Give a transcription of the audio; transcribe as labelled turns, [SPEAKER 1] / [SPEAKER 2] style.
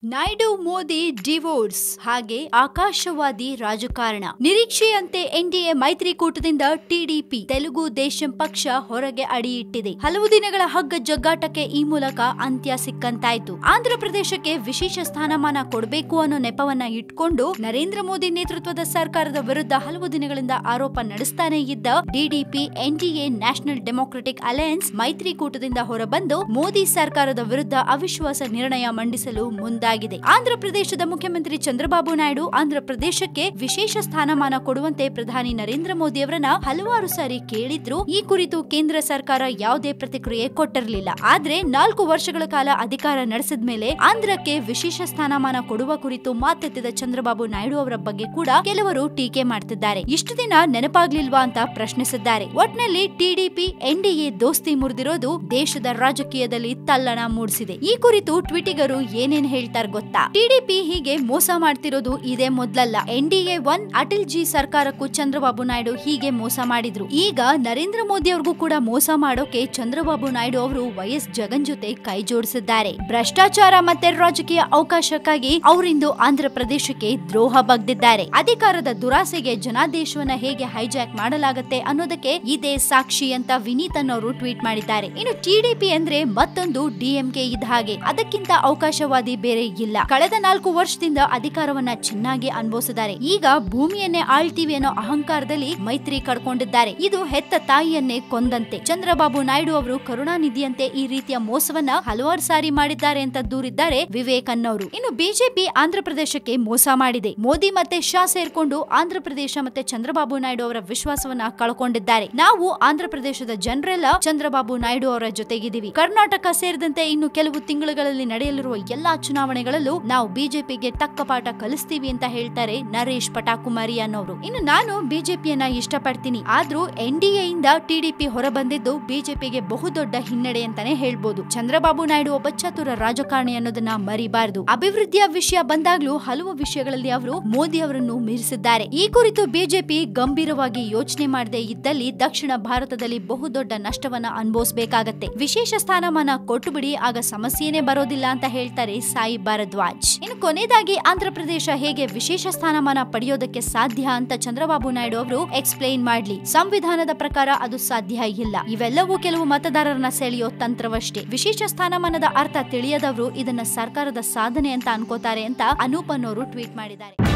[SPEAKER 1] Naidu Modi divorce ಹಾಗೆ ಆಕಾಶವಾದಿ ರಾಜಕಾರಣ ನಿರೀಕ್ಷೆಯಂತೆ ಎನ್ಡಿಎ ಮೈತ್ರಿಕೂಟದಿಂದ ಟಿಡಿಪಿ ತೆಲುಗು ದೇಶಂ ಪಕ್ಷ ಹೊರಗೆ ಅಡಿಯಿಟ್ಟಿದೆ ಹಲವು ದಿನಗಳ ಹಗ್ಗ ಜಗ್ಗಾಟಕ್ಕೆ ಈ ಮೂಲಕ ಅಂತ್ಯ ಸಿಕ್ಕಂತಾಯ್ತು ಆಂಧ್ರ ಪ್ರದೇಶಕ್ಕೆ ವಿಶೇಷ ಸ್ಥಾನಮಾನ ಕೊಡಬೇಕು ಅನ್ನೋ ನೆಪವನ್ನ ಇಟ್ಕೊಂಡು ನರೇಂದ್ರ ಮೋದಿ ನೇತೃತ್ವದ ಸರ್ಕಾರದ ವಿರುದ್ಧ ಹಲವು ದಿನಗಳಿಂದ ಆರೋಪ ನಡೆಸ್ತಾನೆ ಇದ್ದ TDP NDA National Democratic Alliance ಮೈತ್ರಿಕೂಟದಿಂದ ಹೊರಬಂದು ಮೋದಿ ಸರ್ಕಾರದ ವಿರುದ್ಧ ಅವಿಶ್ವಾಸ ನಿರ್ಣಯ ಮಂಡಿಸಲು ಮುಂದಾಗಿದೆ ಆಂಧ್ರ ಪ್ರದೇಶದ ಮುಖ್ಯಮಂತ್ರಿ ಚಂದ್ರಬಾಬು ನಾಯ್ಡು ಆಂಧ್ರ ಪ್ರದೇಶಕ್ಕೆ ವಿಶೇಷ ಸ್ಥಾನಮಾನ ಕೊಡುವಂತೆ ಪ್ರಧಾನಿ ನರೇಂದ್ರ ಮೋದಿ ಅವರನ್ನ ಹಲವಾರು ಸಾರಿ ಕೇಳಿದ್ರು ಈ ಕುರಿತು ಕೇಂದ್ರ ಸರ್ಕಾರ ಯಾವುದೇ ಪ್ರತಿಕ್ರಿಯೆ ಕೊಟ್ಟಿರಲಿಲ್ಲ ಆದ್ರೆ ನಾಲ್ಕು ವರ್ಷಗಳ ಕಾಲ ಅಧಿಕಾರ ನಡೆಸಿದ ಮೇಲೆ ಆಂಧ್ರಕ್ಕೆ ವಿಶೇಷ ಸ್ಥಾನಮಾನ ಕೊಡುವ ಕುರಿತು ಮಾತೆತ್ತಿದ ಚಂದ್ರಬಾಬು ನಾಯ್ಡು ಅವರ ಬಗ್ಗೆ ಕೂಡ ಕೆಲವರು ಟೀಕೆ ಮಾಡ್ತಿದ್ದಾರೆ ಇಷ್ಟು ದಿನ ನೆನಪಾಗ್ಲಿಲ್ವಾ ಅಂತ ಪ್ರಶ್ನಿಸಿದ್ದಾರೆ ಒಟ್ನಲ್ಲಿ ಟಿಡಿಪಿ ಎನ್ಡಿಎ ದೋಸ್ತಿ ಮುರಿದಿರೋದು ದೇಶದ ರಾಜಕೀಯದಲ್ಲಿ ತಲ್ಲಣ ಮೂಡಿಸಿದೆ ಈ ಕುರಿತು ಟ್ವಿಟಿಗರು ಏನೇನ್ ಹೇಳ್ತಾರೆ ಗೊತ್ತಾ ಟಿಡಿಪಿ ಹೀಗೆ ಮೋಸ ಮಾಡ್ತಿರೋದು ಇದೇ ಮೊದ್ಲಲ್ಲ ಎನ್ಡಿಎ ಒನ್ ಅಟಲ್ ಜಿ ಸರ್ಕಾರಕ್ಕೂ ಚಂದ್ರಬಾಬು ನಾಯ್ಡು ಹೀಗೆ ಮೋಸ ಮಾಡಿದ್ರು ಈಗ ನರೇಂದ್ರ ಮೋದಿ ಅವ್ರಿಗೂ ಕೂಡ ಮೋಸ ಮಾಡೋಕೆ ಚಂದ್ರಬಾಬು ನಾಯ್ಡು ಅವರು ವೈಎಸ್ ಜಗನ್ ಜೊತೆ ಕೈ ಜೋಡಿಸಿದ್ದಾರೆ ಭ್ರಷ್ಟಾಚಾರ ಮತ್ತೆ ರಾಜಕೀಯ ಅವಕಾಶಕ್ಕಾಗಿ ಅವರಿಂದು ಆಂಧ್ರ ಪ್ರದೇಶಕ್ಕೆ ದ್ರೋಹ ಬಗ್ದಿದ್ದಾರೆ ಅಧಿಕಾರದ ದುರಾಸೆಗೆ ಜನಾದೇಶವನ್ನ ಹೇಗೆ ಹೈಜಾಕ್ ಮಾಡಲಾಗತ್ತೆ ಅನ್ನೋದಕ್ಕೆ ಇದೇ ಸಾಕ್ಷಿ ಅಂತ ವಿನೀತ್ ಅನ್ನೋರು ಟ್ವೀಟ್ ಮಾಡಿದ್ದಾರೆ ಇನ್ನು ಟಿಡಿಪಿ ಅಂದ್ರೆ ಮತ್ತೊಂದು ಡಿಎಂಕೆ ಇದ್ದ ಹಾಗೆ ಅದಕ್ಕಿಂತ ಅವಕಾಶವಾದಿ ಬೇರೆ ಇಲ್ಲ ಕಳೆದ ನಾಲ್ಕು ವರ್ಷದಿಂದ ಅಧಿಕಾರವನ್ನ ಚೆನ್ನಾಗಿ ಅನುಭವಿಸಿದ್ದಾರೆ ಈಗ ಭೂಮಿಯನ್ನೇ ಆಳ್ತೀವಿ ಅನ್ನೋ ಅಹಂಕಾರದಲ್ಲಿ ಮೈತ್ರಿ ಕಡ್ಕೊಂಡಿದ್ದಾರೆ ಇದು ಹೆತ್ತ ತಾಯಿಯನ್ನೇ ಕೊಂದಂತೆ ಚಂದ್ರಬಾಬು ನಾಯ್ಡು ಅವರು ಕರುಣಾನಿಧಿಯಂತೆ ಈ ರೀತಿಯ ಮೋಸವನ್ನ ಹಲವಾರು ಸಾರಿ ಮಾಡಿದ್ದಾರೆ ಅಂತ ದೂರಿದ್ದಾರೆ ವಿವೇಕ್ ಅನ್ನೋರು ಇನ್ನು ಬಿಜೆಪಿ ಆಂಧ್ರ ಪ್ರದೇಶಕ್ಕೆ ಮೋಸ ಮಾಡಿದೆ ಮೋದಿ ಮತ್ತೆ ಶಾ ಸೇರ್ಕೊಂಡು ಆಂಧ್ರ ಪ್ರದೇಶ ಮತ್ತೆ ಚಂದ್ರಬಾಬು ನಾಯ್ಡು ಅವರ ವಿಶ್ವಾಸವನ್ನ ಕಳ್ಕೊಂಡಿದ್ದಾರೆ ನಾವು ಆಂಧ್ರ ಪ್ರದೇಶದ ಜನರೆಲ್ಲ ಚಂದ್ರಬಾಬು ನಾಯ್ಡು ಅವರ ಜೊತೆಗಿದ್ದೀವಿ ಕರ್ನಾಟಕ ಸೇರಿದಂತೆ ಇನ್ನು ಕೆಲವು ತಿಂಗಳುಗಳಲ್ಲಿ ನಡೆಯಲಿರುವ ಎಲ್ಲಾ ಚುನಾವಣೆಗಳಲ್ಲೂ ನಾವು ಬಿಜೆಪಿಗೆ ತಕ್ಕ ಪಾಠ ಕಲಿಸ್ತೀವಿ ಅಂತ ಹೇಳ್ತಾರೆ ನರೇಶ್ ಪಟಾಕುಮಾರಿ ಅನ್ನೋರು ಇನ್ನು ನಾನು ಬಿಜೆಪಿಯನ್ನ ಇಷ್ಟಪಡ್ತೀನಿ ಆದ್ರೂ ಎನ್ಡಿಎ ಇಂದ ಟಿಡಿಪಿ ಹೊರಬಂದಿದ್ದು ಬಿಜೆಪಿಗೆ ಬಹುದೊಡ್ಡ ಹಿನ್ನಡೆ ಅಂತಾನೆ ಹೇಳ್ಬೋದು ಚಂದ್ರಬಾಬು ನಾಯ್ಡು ಒಬ್ಬ ಚತುರ ರಾಜಕಾರಣಿ ಅನ್ನೋದನ್ನ ಮರಿಬಾರದು ಅಭಿವೃದ್ಧಿಯ ವಿಷಯ ಬಂದಾಗ್ಲೂ ಹಲವು ವಿಷಯಗಳಲ್ಲಿ ಅವರು ಮೋದಿ ಅವರನ್ನು ಮೀರಿಸಿದ್ದಾರೆ ಈ ಕುರಿತು ಬಿಜೆಪಿ ಗಂಭೀರವಾಗಿ ಯೋಚನೆ ಮಾಡದೆ ಇದ್ದಲ್ಲಿ ದಕ್ಷಿಣ ಭಾರತದಲ್ಲಿ ಬಹುದೊಡ್ಡ ನಷ್ಟವನ್ನ ಅನುಭವಿಸಬೇಕಾಗತ್ತೆ ವಿಶೇಷ ಸ್ಥಾನಮಾನ ಕೊಟ್ಟು ಬಿಡಿ ಆಗ ಸಮಸ್ಯೆನೇ ಬರೋದಿಲ್ಲ ಅಂತ ಹೇಳ್ತಾರೆ ಸಾಯಿ ಭಾರದ್ವಾಜ್ ಇನ್ನು ಕೊನೆಯದಾಗಿ ಆಂಧ್ರ ಪ್ರದೇಶ ಹೇಗೆ ವಿಶೇಷ ಸ್ಥಾನಮಾನ ಪಡೆಯೋದಕ್ಕೆ ಸಾಧ್ಯ ಅಂತ ಚಂದ್ರಬಾಬು ನಾಯ್ಡು ಅವರು ಎಕ್ಸ್ಪ್ಲೈನ್ ಮಾಡ್ಲಿ ಸಂವಿಧಾನದ ಪ್ರಕಾರ ಅದು ಸಾಧ್ಯ ಇಲ್ಲ ಇವೆಲ್ಲವೂ ಕೆಲವು ಮತದಾರರನ್ನ ಸೆಳೆಯೋ ತಂತ್ರವಷ್ಟೇ ವಿಶೇಷ ಸ್ಥಾನಮಾನದ ಅರ್ಥ ತಿಳಿಯದವರು ಇದನ್ನ ಸರ್ಕಾರದ ಸಾಧನೆ ಅಂತ ಅನ್ಕೋತಾರೆ ಅಂತ ಅನೂಪ್ ಅನ್ನೋರು ಟ್ವೀಟ್ ಮಾಡಿದ್ದಾರೆ